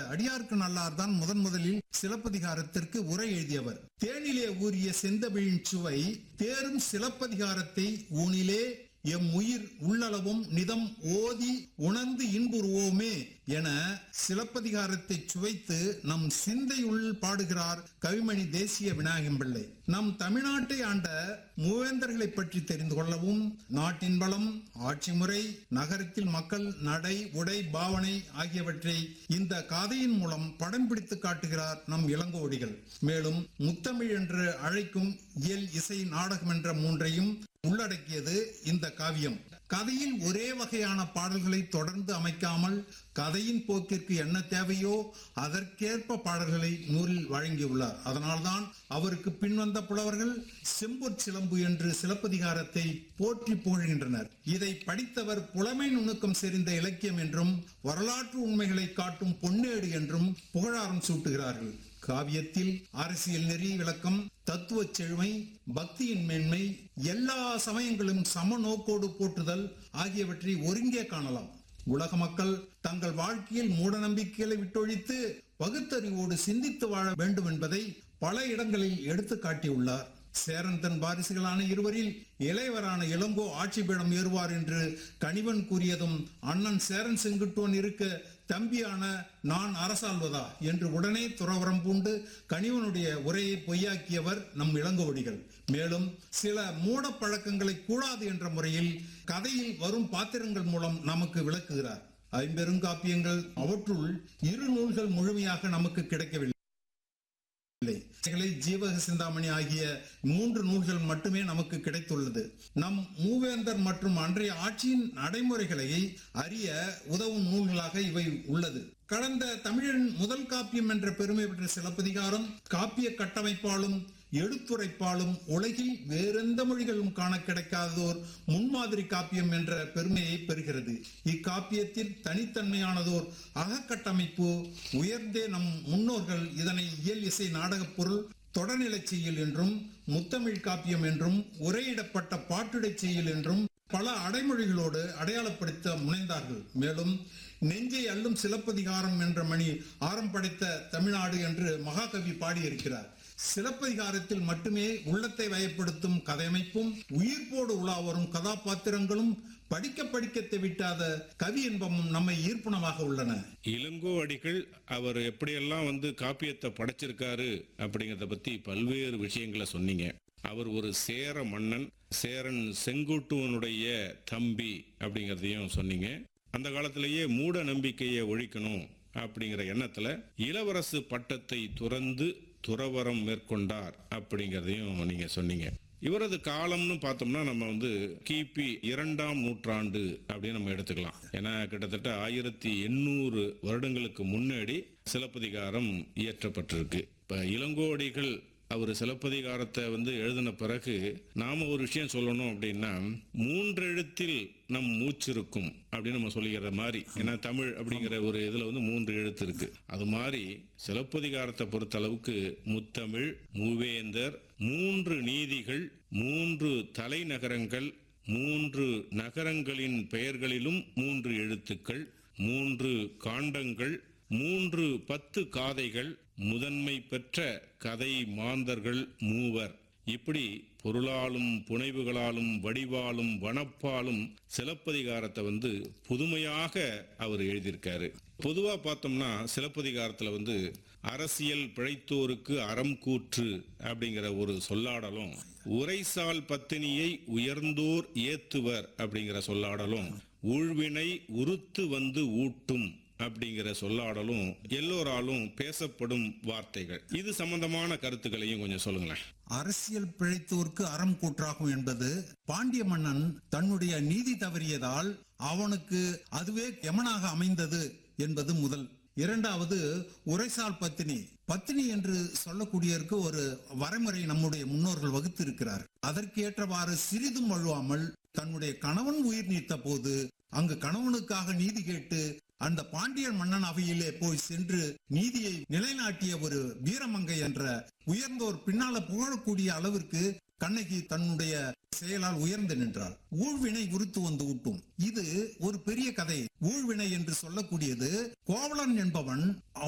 அடியார்க்கு நல்லார் தான் முதன் முதலில் சிலப்பதிகாரத்திற்கு உரை எழுதியவர் தேனிலே ஊறிய செந்தமிழின் சுவை தேரும் சிலப்பதிகாரத்தை ஊனிலே எம் உயிர் உள்ளளவும் நிதம் ஓதி உணர்ந்து இன்புறுவோமே என சிலப்பதிகாரத்தை சுவைத்து நம் சிந்தையுள் பாடுகிறார் கவிமணி தேசிய விநாயகம் பிள்ளை நம் தமிழ்நாட்டை ஆண்ட மூவேந்தர்களை பற்றி தெரிந்து கொள்ளவும் நாட்டின் பலம் ஆட்சி முறை நகரத்தில் மக்கள் நடை உடை பாவனை ஆகியவற்றை இந்த காதையின் மூலம் படம் பிடித்து காட்டுகிறார் நம் இளங்கோடிகள் மேலும் முத்தமிழ் என்று அழைக்கும் இயல் இசை நாடகம் என்ற மூன்றையும் உள்ளடக்கியது இந்த காவியம் கதையில் ஒரே வகையான பாடல்களை தொடர்ந்து அமைக்காமல் கதையின் போக்கிற்கு என்ன தேவையோ அதற்கேற்ப பாடல்களை நூலில் வழங்கியுள்ளார் அதனால்தான் அவருக்கு பின்வந்த புலவர்கள் செம்பொற் சிலம்பு என்று சிலப்பதிகாரத்தை போற்றி புகழ்கின்றனர் இதை படித்தவர் புலமை நுணுக்கம் செறிந்த இலக்கியம் என்றும் வரலாற்று உண்மைகளை காட்டும் பொன்னேடு என்றும் புகழாரம் சூட்டுகிறார்கள் காவியத்தில் அரசியல் நெறி விளக்கம் தத்துவ செழுமை பக்தியின் மேன்மை எல்லா சமயங்களும் சம நோக்கோடு போற்றுதல் ஆகியவற்றை ஒருங்கே காணலாம் உலக மக்கள் தங்கள் வாழ்க்கையில் மூட நம்பிக்கைகளை விட்டொழித்து பகுத்தறிவோடு சிந்தித்து வாழ வேண்டும் என்பதை பல இடங்களில் எடுத்து காட்டியுள்ளார் சேரன் தன் வாரிசுகளான இருவரில் இளையவரான இளங்கோ ஆட்சி பீடம் ஏறுவார் என்று கணிவன் கூறியதும் அண்ணன் சேரன் செங்குட்டுவன் இருக்க தம்பியான நான் அரசாள்வதா என்று உடனே துறவரம் பூண்டு கணிவனுடைய உரையை பொய்யாக்கியவர் நம் இளங்கோடிகள் மேலும் சில மூட பழக்கங்களை கூடாது என்ற முறையில் கதையில் வரும் பாத்திரங்கள் மூலம் நமக்கு விளக்குகிறார் ஐம்பெருங்காப்பியங்கள் அவற்றுள் இரு நூல்கள் முழுமையாக நமக்கு கிடைக்கவில்லை இல்லை ஜீவக சிந்தாமணி ஆகிய மூன்று நூல்கள் மட்டுமே நமக்கு கிடைத்துள்ளது நம் மூவேந்தர் மற்றும் அன்றைய ஆட்சியின் நடைமுறைகளை அறிய உதவும் நூல்களாக இவை உள்ளது கடந்த தமிழின் முதல் காப்பியம் என்ற பெருமை பெற்ற சிலப்பதிகாரம் காப்பிய கட்டமைப்பாலும் எழுத்துரைப்பாலும் உலகில் வேறெந்த மொழிகளும் காண கிடைக்காததோர் முன்மாதிரி காப்பியம் என்ற பெருமையை பெறுகிறது இக்காப்பியத்தில் தனித்தன்மையானதோர் அகக்கட்டமைப்பு உயர்ந்தே நம் முன்னோர்கள் இதனை இயல் இசை நாடகப் பொருள் தொடர்நிலைச் செய்யுள் என்றும் முத்தமிழ் காப்பியம் என்றும் உரையிடப்பட்ட பாட்டுடைச் செய்யுள் என்றும் பல அடைமொழிகளோடு அடையாளப்படுத்த முனைந்தார்கள் மேலும் நெஞ்சை அள்ளும் சிலப்பதிகாரம் என்ற மணி ஆரம் படைத்த தமிழ்நாடு என்று மகாகவி பாடியிருக்கிறார் சிலப்பதிகாரத்தில் மட்டுமே உள்ளத்தை வயப்படுத்தும் கதையமைப்பும் உயிர்ப்போடு உலா வரும் கதாபாத்திரங்களும் படிக்க படிக்க தெவிட்டாத கவி இன்பமும் நம்மை ஈர்ப்புணமாக உள்ளன இளங்கோ அடிகள் அவர் எப்படியெல்லாம் வந்து காப்பியத்தை படைச்சிருக்காரு அப்படிங்கறத பத்தி பல்வேறு விஷயங்களை சொன்னீங்க அவர் ஒரு சேர மன்னன் சேரன் செங்குட்டுவனுடைய தம்பி அப்படிங்கறதையும் சொன்னீங்க அந்த காலத்திலேயே மூட நம்பிக்கையை ஒழிக்கணும் அப்படிங்கிற எண்ணத்துல இளவரசு பட்டத்தை துறந்து துறவரம் மேற்கொண்டார் அப்படிங்கிறதையும் நீங்க சொன்னீங்க இவரது காலம்னு பார்த்தோம்னா நம்ம வந்து கிபி இரண்டாம் நூற்றாண்டு அப்படின்னு நம்ம எடுத்துக்கலாம் ஏன்னா கிட்டத்தட்ட ஆயிரத்தி எண்ணூறு வருடங்களுக்கு முன்னாடி சிலப்பதிகாரம் இயற்றப்பட்டிருக்கு இப்ப இளங்கோடிகள் அவர் சிலப்பதிகாரத்தை வந்து எழுதின பிறகு நாம ஒரு விஷயம் சொல்லணும் அப்படின்னா மூன்றெழுத்தில் நம் மூச்சிருக்கும் அப்படின்னு நம்ம சொல்லிக்கிற மாதிரி ஏன்னா தமிழ் அப்படிங்கிற ஒரு இதுல வந்து மூன்று எழுத்து இருக்கு அது மாதிரி சிலப்பதிகாரத்தை பொறுத்த அளவுக்கு முத்தமிழ் மூவேந்தர் மூன்று நீதிகள் மூன்று தலைநகரங்கள் மூன்று நகரங்களின் பெயர்களிலும் மூன்று எழுத்துக்கள் மூன்று காண்டங்கள் மூன்று பத்து காதைகள் முதன்மை பெற்ற கதை மாந்தர்கள் மூவர் இப்படி பொருளாலும் புனைவுகளாலும் வடிவாலும் வனப்பாலும் சிலப்பதிகாரத்தை வந்து புதுமையாக அவர் எழுதியிருக்காரு பொதுவா பார்த்தோம்னா சிலப்பதிகாரத்துல வந்து அரசியல் பிழைத்தோருக்கு அறம் கூற்று அப்படிங்கிற ஒரு சொல்லாடலும் உரைசால் பத்தினியை உயர்ந்தோர் ஏத்துவர் அப்படிங்கிற சொல்லாடலும் ஊழ்வினை உருத்து வந்து ஊட்டும் அப்படிங்கிற சொல்லாடலும் எல்லோராலும் பேசப்படும் வார்த்தைகள் இது சம்பந்தமான கருத்துக்களையும் கொஞ்சம் சொல்லுங்களேன் அரசியல் பிழைத்தோர்க்கு அறம் கூற்றாகும் என்பது பாண்டிய மன்னன் தன்னுடைய நீதி தவறியதால் அவனுக்கு அதுவே யமனாக அமைந்தது என்பது முதல் இரண்டாவது உரைசால் பத்தினி பத்தினி என்று சொல்லக்கூடியதற்கு ஒரு வரைமுறை நம்முடைய முன்னோர்கள் வகுத்து இருக்கிறார் அதற்கு ஏற்றவாறு சிறிதும் வழுவாமல் தன்னுடைய கணவன் உயிர் நீத்த போது அங்கு கணவனுக்காக நீதி கேட்டு அந்த பாண்டியன் மன்னன் அவையிலே போய் சென்று நீதியை நிலைநாட்டிய ஒரு வீரமங்கை என்ற உயர்ந்தோர் பின்னால புகழக்கூடிய அளவிற்கு கண்ணகி தன்னுடைய செயலால் உயர்ந்து நின்றார் ஊழ்வினை உருத்து வந்து ஊட்டும் இது ஒரு பெரிய கதை ஊழ்வினை என்று சொல்லக்கூடியது கோவலன் என்பவன்